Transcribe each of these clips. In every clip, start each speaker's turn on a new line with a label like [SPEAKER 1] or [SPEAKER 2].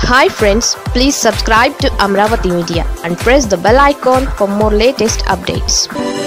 [SPEAKER 1] hi friends please subscribe to Amaravati media and press the bell icon for more latest updates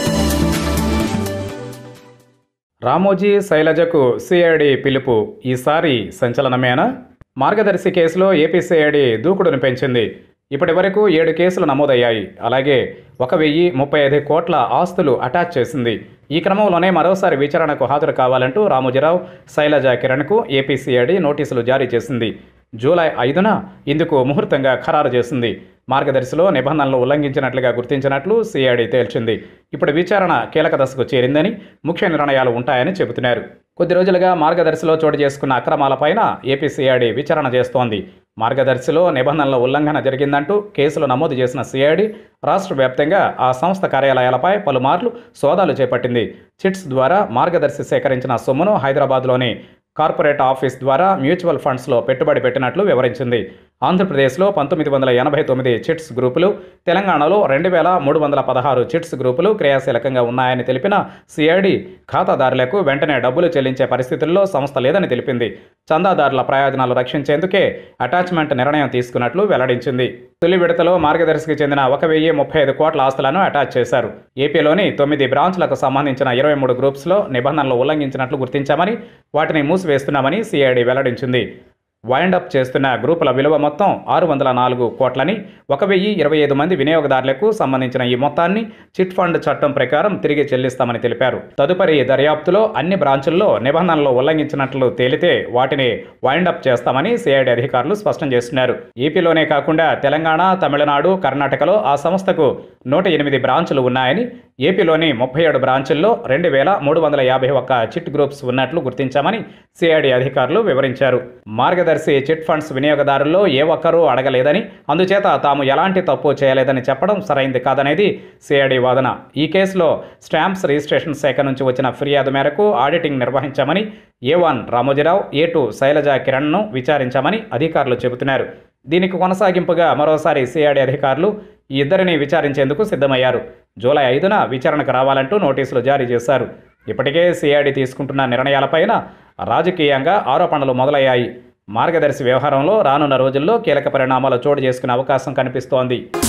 [SPEAKER 2] Ramoji శైలజకు CID పిలుపు ఈసారి సంచలనమేనా మార్గదర్శి కేసులో AP CID దూకుడును పెంచింది ఇప్పటి వరకు ఏడు కేసులు నమోదయ్యాయి అలాగే ఒక వెయ్యి ముప్పై ఐదు కోట్ల ఆస్తులు అటాచ్ చేసింది ఈ క్రమంలోనే మరోసారి విచారణకు హాజరు కావాలంటూ రామోజీరావు శైలజ కిరణ్కు ఏపీ సిఐడి నోటీసులు జారీ చేసింది జూలై ఐదున ఇందుకు ముహూర్తంగా ఖరారు చేసింది మార్గదర్శిలో నిబంధనలు ఉల్లంఘించినట్లుగా గుర్తించినట్లు సిఐడి తేల్చింది ఇప్పుడు విచారణ కీలక దశకు చేరిందని ముఖ్య నిర్ణయాలు ఉంటాయని చెబుతున్నారు కొద్ది రోజులుగా మార్గదర్శిలో చోటు చేసుకున్న అక్రమాలపైన ఏపీ సిఐడి విచారణ చేస్తోంది మార్గదర్శిలో నిబంధనల ఉల్లంఘన జరిగిందంటూ కేసులు నమోదు చేసిన సిఐడి రాష్ట్ర వ్యాప్తంగా ఆ సంస్థ కార్యాలయాలపై పలుమార్లు సోదాలు చేపట్టింది చిట్స్ ద్వారా మార్గదర్శి సేకరించిన సొమ్మును హైదరాబాద్లోని కార్పొరేట్ ఆఫీస్ ద్వారా మ్యూచువల్ ఫండ్స్లో పెట్టుబడి పెట్టినట్లు వివరించింది ఆంధ్రప్రదేశ్లో పంతొమ్మిది వందల ఎనభై తొమ్మిది చిట్స్ గ్రూపులు తెలంగాణలో రెండు వేల మూడు వందల పదహారు చిట్స్ గ్రూపులు క్రియాశీలకంగా ఉన్నాయని తెలిపిన సిఐడి ఖాతాదారులకు వెంటనే డబ్బులు చెల్లించే పరిస్థితుల్లో సంస్థ లేదని తెలిపింది చందాదారుల ప్రయోజనాలు రక్షించేందుకే అటాచ్మెంట్ నిర్ణయం తీసుకున్నట్లు వెల్లడించింది తొలి విడతలో మార్గదర్శికి చెందిన ఒక వెయ్యి ముప్పై ఐదు కోట్ల ఆస్తులను అటాచ్ చేశారు ఏపీలోని తొమ్మిది బ్రాంచ్లకు సంబంధించిన ఇరవై మూడు గ్రూప్స్లో నిబంధనలు ఉల్లంఘించినట్లు గుర్తించామని వాటిని మూసివేస్తున్నామని సిఐడి వెల్లడించింది వైండప్ చేస్తున్న గ్రూపుల విలువ మొత్తం ఆరు వందల నాలుగు కోట్లని ఒక వెయ్యి ఇరవై ఐదు మంది వినియోగదారులకు సంబంధించిన ఈ మొత్తాన్ని చిట్ ఫండ్ చట్టం ప్రకారం తిరిగి చెల్లిస్తామని తెలిపారు తదుపరి దర్యాప్తులో అన్ని బ్రాంచుల్లో నిబంధనలు ఉల్లంఘించినట్లు తేలితే వాటిని వైండప్ చేస్తామని సిఐడి అధికారులు స్పష్టం చేస్తున్నారు ఏపీలోనే కాకుండా తెలంగాణ తమిళనాడు కర్ణాటకలో ఆ సంస్థకు నూట ఎనిమిది బ్రాంచులు ఉన్నాయని ఏపీలోని ముప్పై ఏడు బ్రాంచుల్లో రెండు వేల మూడు వందల యాభై ఒక్క చిట్ గ్రూప్స్ ఉన్నట్లు గుర్తించామని సిఐడి అధికారులు వివరించారు మార్గదర్శి చిట్ ఫండ్స్ వినియోగదారుల్లో ఏ ఒక్కరూ అడగలేదని అందుచేత తాము ఎలాంటి తప్పు చేయలేదని చెప్పడం సరైంది కాదనేది సిఐడి వాదన ఈ కేసులో స్టాంప్స్ రిజిస్ట్రేషన్ శాఖ నుంచి వచ్చిన ఫిర్యాదు మేరకు ఆడిటింగ్ నిర్వహించామని A one Ramoji Rao A two Shailaja కిరణ్ను విచారించామని అధికారులు చెబుతున్నారు దీనికి కొనసాగింపుగా మరోసారి సిఐడి అధికారులు ఈ ఇద్దరిని విచారించేందుకు సిద్ధమయ్యారు జూలై ఐదున విచారణకు రావాలంటూ నోటీసులు జారీ చేశారు ఇప్పటికే సిఐడి తీసుకుంటున్న నిర్ణయాలపైన రాజకీయంగా ఆరోపణలు మొదలయ్యాయి మార్గదర్శి వ్యవహారంలో రానున్న రోజుల్లో కీలక పరిణామాలు చోటు చేసుకునే అవకాశం కనిపిస్తోంది